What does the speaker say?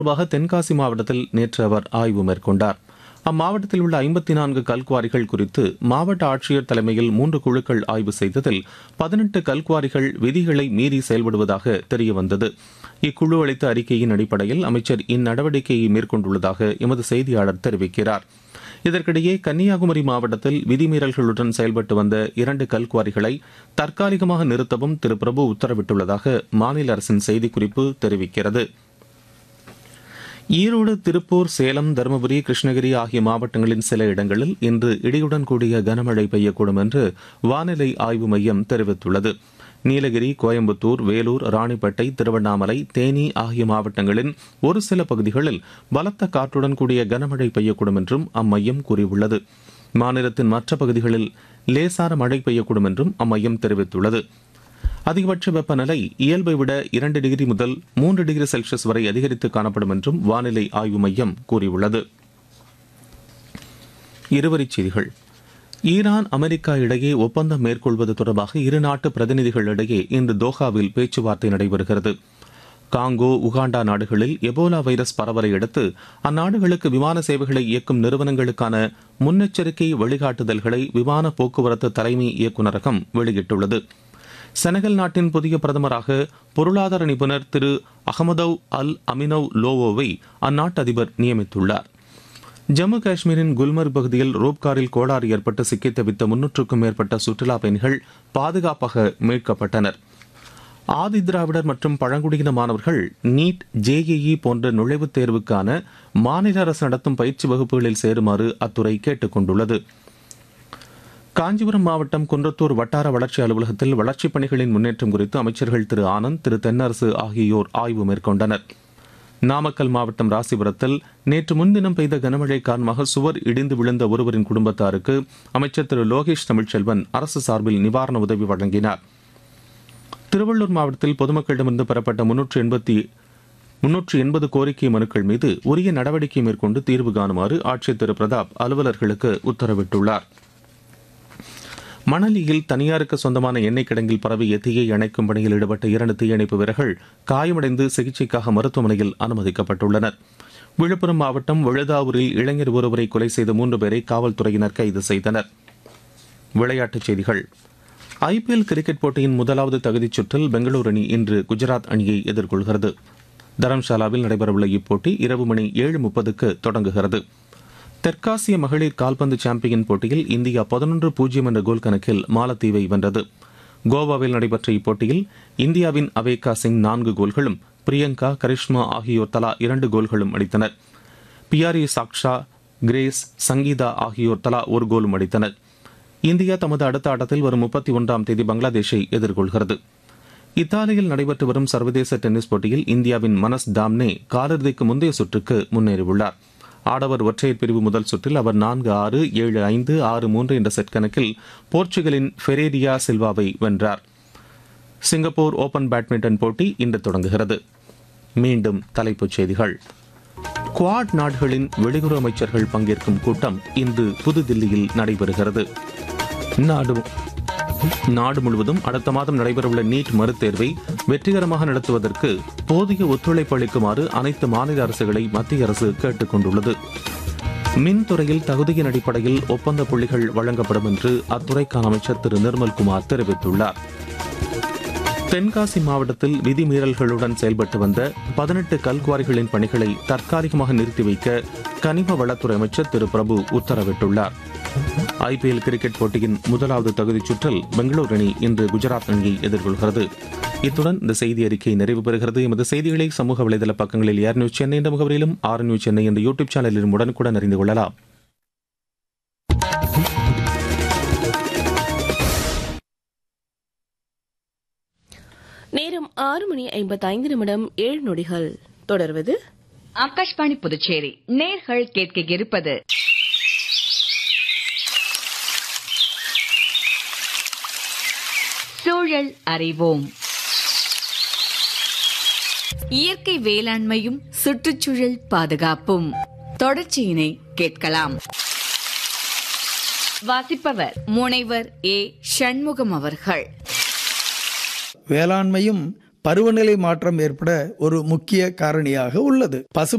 தொடர்பாக தென்காசி மாவட்டத்தில் நேற்று அவர் ஆய்வு மேற்கொண்டார் அம்மாவட்டத்தில் உள்ள ஐம்பத்தி நான்கு கல்குவாரிகள் குறித்து மாவட்ட ஆட்சியர் தலைமையில் மூன்று குழுக்கள் ஆய்வு செய்ததில் பதினெட்டு கல்குவாரிகள் விதிகளை மீறி செயல்படுவதாக தெரியவந்தது இக்குழு அளித்த அறிக்கையின் அடிப்படையில் அமைச்சர் இந்நடவடிக்கையை மேற்கொண்டுள்ளதாக எமது செய்தியாளர் தெரிவிக்கிறார் இதற்கிடையே கன்னியாகுமரி மாவட்டத்தில் விதிமீறல்களுடன் செயல்பட்டு வந்த இரண்டு கல்குவாரிகளை தற்காலிகமாக நிறுத்தவும் திரு பிரபு உத்தரவிட்டுள்ளதாக மாநில அரசின் செய்திக்குறிப்பு தெரிவிக்கிறது ஈரோடு திருப்பூர் சேலம் தருமபுரி கிருஷ்ணகிரி ஆகிய மாவட்டங்களின் சில இடங்களில் இன்று இடியுடன் கூடிய கனமழை பெய்யக்கூடும் என்று வானிலை ஆய்வு மையம் தெரிவித்துள்ளது நீலகிரி கோயம்புத்தூர் வேலூர் ராணிப்பேட்டை திருவண்ணாமலை தேனி ஆகிய மாவட்டங்களின் ஒரு சில பகுதிகளில் பலத்த காற்றுடன் கூடிய கனமழை பெய்யக்கூடும் என்றும் அம்மையம் கூறியுள்ளது மாநிலத்தின் மற்ற பகுதிகளில் லேசான மழை பெய்யக்கூடும் என்றும் அம்மையம் தெரிவித்துள்ளது அதிகபட்ச வெப்பநிலை இயல்பை விட இரண்டு டிகிரி முதல் மூன்று டிகிரி செல்சியஸ் வரை அதிகரித்து காணப்படும் என்றும் வானிலை ஆய்வு மையம் கூறியுள்ளது இருவரிச் செய்திகள் ஈரான் அமெரிக்கா இடையே ஒப்பந்தம் மேற்கொள்வது தொடர்பாக இரு நாட்டு பிரதிநிதிகளிடையே இன்று தோஹாவில் பேச்சுவார்த்தை நடைபெறுகிறது காங்கோ உகாண்டா நாடுகளில் எபோலா வைரஸ் பரவலை அடுத்து அந்நாடுகளுக்கு விமான சேவைகளை இயக்கும் நிறுவனங்களுக்கான முன்னெச்சரிக்கை வழிகாட்டுதல்களை விமான போக்குவரத்து தலைமை இயக்குநரகம் வெளியிட்டுள்ளது செனகல் நாட்டின் புதிய பிரதமராக பொருளாதார நிபுணர் திரு அகமதவ் அல் அமினவ் லோவோவை அந்நாட்டு அதிபர் நியமித்துள்ளார் ஜம்மு காஷ்மீரின் குல்மர்க் பகுதியில் ரோப்காரில் கோளாறு ஏற்பட்டு சிக்கித் தவித்த முன்னூற்றுக்கும் மேற்பட்ட சுற்றுலா பயணிகள் பாதுகாப்பாக மீட்கப்பட்டனர் ஆதி திராவிடர் மற்றும் பழங்குடியின மாணவர்கள் நீட் ஜேஇஇ போன்ற நுழைவுத் தேர்வுக்கான மாநில அரசு நடத்தும் பயிற்சி வகுப்புகளில் சேருமாறு அத்துறை கேட்டுக் கொண்டுள்ளது காஞ்சிபுரம் மாவட்டம் குன்றத்தூர் வட்டார வளர்ச்சி அலுவலகத்தில் வளர்ச்சிப் பணிகளின் முன்னேற்றம் குறித்து அமைச்சர்கள் திரு ஆனந்த் திரு தென்னரசு ஆகியோர் ஆய்வு மேற்கொண்டனர் நாமக்கல் மாவட்டம் ராசிபுரத்தில் நேற்று முன்தினம் பெய்த கனமழை காரணமாக சுவர் இடிந்து விழுந்த ஒருவரின் குடும்பத்தாருக்கு அமைச்சர் திரு லோகேஷ் தமிழ்ச்செல்வன் அரசு சார்பில் நிவாரண உதவி வழங்கினார் திருவள்ளூர் மாவட்டத்தில் பொதுமக்களிடமிருந்து பெறப்பட்ட முன்னூற்று எண்பத்தி முன்னூற்று எண்பது கோரிக்கை மனுக்கள் மீது உரிய நடவடிக்கை மேற்கொண்டு தீர்வு காணுமாறு ஆட்சியர் திரு பிரதாப் அலுவலர்களுக்கு உத்தரவிட்டுள்ளார் மணலியில் தனியாருக்கு சொந்தமான எண்ணெய் கிடங்கில் பரவிய தீயை அணைக்கும் பணியில் ஈடுபட்ட இரண்டு தீயணைப்பு வீரர்கள் காயமடைந்து சிகிச்சைக்காக மருத்துவமனையில் அனுமதிக்கப்பட்டுள்ளனர் விழுப்புரம் மாவட்டம் விழுதாவூரில் இளைஞர் ஒருவரை கொலை செய்த மூன்று பேரை காவல்துறையினர் கைது செய்தனர் விளையாட்டுச் செய்திகள் ஐபிஎல் கிரிக்கெட் போட்டியின் முதலாவது தகுதிச் சுற்றில் பெங்களூரு அணி இன்று குஜராத் அணியை எதிர்கொள்கிறது தரம்சாலாவில் நடைபெறவுள்ள இப்போட்டி இரவு மணி ஏழு முப்பதுக்கு தொடங்குகிறது தெற்காசிய மகளிர் கால்பந்து சாம்பியன் போட்டியில் இந்தியா பதினொன்று பூஜ்ஜியம் என்ற கோல் கணக்கில் மாலத்தீவை வென்றது கோவாவில் நடைபெற்ற இப்போட்டியில் இந்தியாவின் அவேகா சிங் நான்கு கோல்களும் பிரியங்கா கரிஷ்மா ஆகியோர் தலா இரண்டு கோல்களும் அடித்தனர் பியாரி சாக்ஷா கிரேஸ் சங்கீதா ஆகியோர் தலா ஒரு கோலும் அடித்தனர் இந்தியா தமது அடுத்த ஆட்டத்தில் வரும் முப்பத்தி ஒன்றாம் தேதி பங்களாதேஷை எதிர்கொள்கிறது இத்தாலியில் நடைபெற்று வரும் சர்வதேச டென்னிஸ் போட்டியில் இந்தியாவின் மனஸ் தாம்னே காலிறுதிக்கு முந்தைய சுற்றுக்கு முன்னேறியுள்ளார் ஆடவர் ஒற்றையர் பிரிவு முதல் சுற்றில் அவர் நான்கு ஆறு ஏழு ஐந்து ஆறு மூன்று என்ற செட் கணக்கில் போர்ச்சுகலின் ஃபெரேரியா சில்வாவை வென்றார் சிங்கப்பூர் ஓபன் பேட்மிண்டன் போட்டி இன்று தொடங்குகிறது மீண்டும் தலைப்புச் செய்திகள் குவாட் நாடுகளின் வெளியுறவு அமைச்சர்கள் பங்கேற்கும் கூட்டம் இன்று புதுதில்லியில் நடைபெறுகிறது நாடு நாடு முழுவதும் அடுத்த மாதம் நடைபெறவுள்ள நீட் மறுதேர்வை வெற்றிகரமாக நடத்துவதற்கு போதிய ஒத்துழைப்பு அளிக்குமாறு அனைத்து மாநில அரசுகளை மத்திய அரசு கேட்டுக் கொண்டுள்ளது மின்துறையில் தகுதியின் அடிப்படையில் ஒப்பந்த புள்ளிகள் வழங்கப்படும் என்று அத்துறைக்கான அமைச்சர் திரு நிர்மல்குமார் தெரிவித்துள்ளார் தென்காசி மாவட்டத்தில் விதிமீறல்களுடன் செயல்பட்டு வந்த பதினெட்டு கல்குவாரிகளின் பணிகளை தற்காலிகமாக நிறுத்தி வைக்க கனிம வளத்துறை அமைச்சர் திரு பிரபு உத்தரவிட்டுள்ளார் ஐபிஎல் கிரிக்கெட் போட்டியின் முதலாவது தகுதிச் சுற்றில் பெங்களூரு அணி இன்று குஜராத் அணியை எதிர்கொள்கிறது இத்துடன் இந்த செய்தி அறிக்கை நிறைவு பெறுகிறது எமது செய்திகளை சமூக வலைதள பக்கங்களில் ஏர் நியூஸ் சென்னை என்ற முகவரியிலும் ஆர் நியூஸ் சென்னை என்ற யூடியூப் சேனலிலும் உடனுக்குடன் அறிந்து கொள்ளலாம் நேரம் ஆறு மணி ஐம்பத்தைந்து நிமிடம் ஏழு நொடிகள் தொடர்வது ஆகாஷ்வாணி புதுச்சேரி நேர்கள் கேட்க இருப்பது சூழல் அறிவோம் இயற்கை வேளாண்மையும் சுற்றுச்சூழல் பாதுகாப்பும் தொடர்ச்சியினை கேட்கலாம் வாசிப்பவர் முனைவர் ஏ சண்முகம் அவர்கள் வேளாண்மையும் பருவநிலை மாற்றம் ஏற்பட ஒரு முக்கிய காரணியாக உள்ளது பசுமை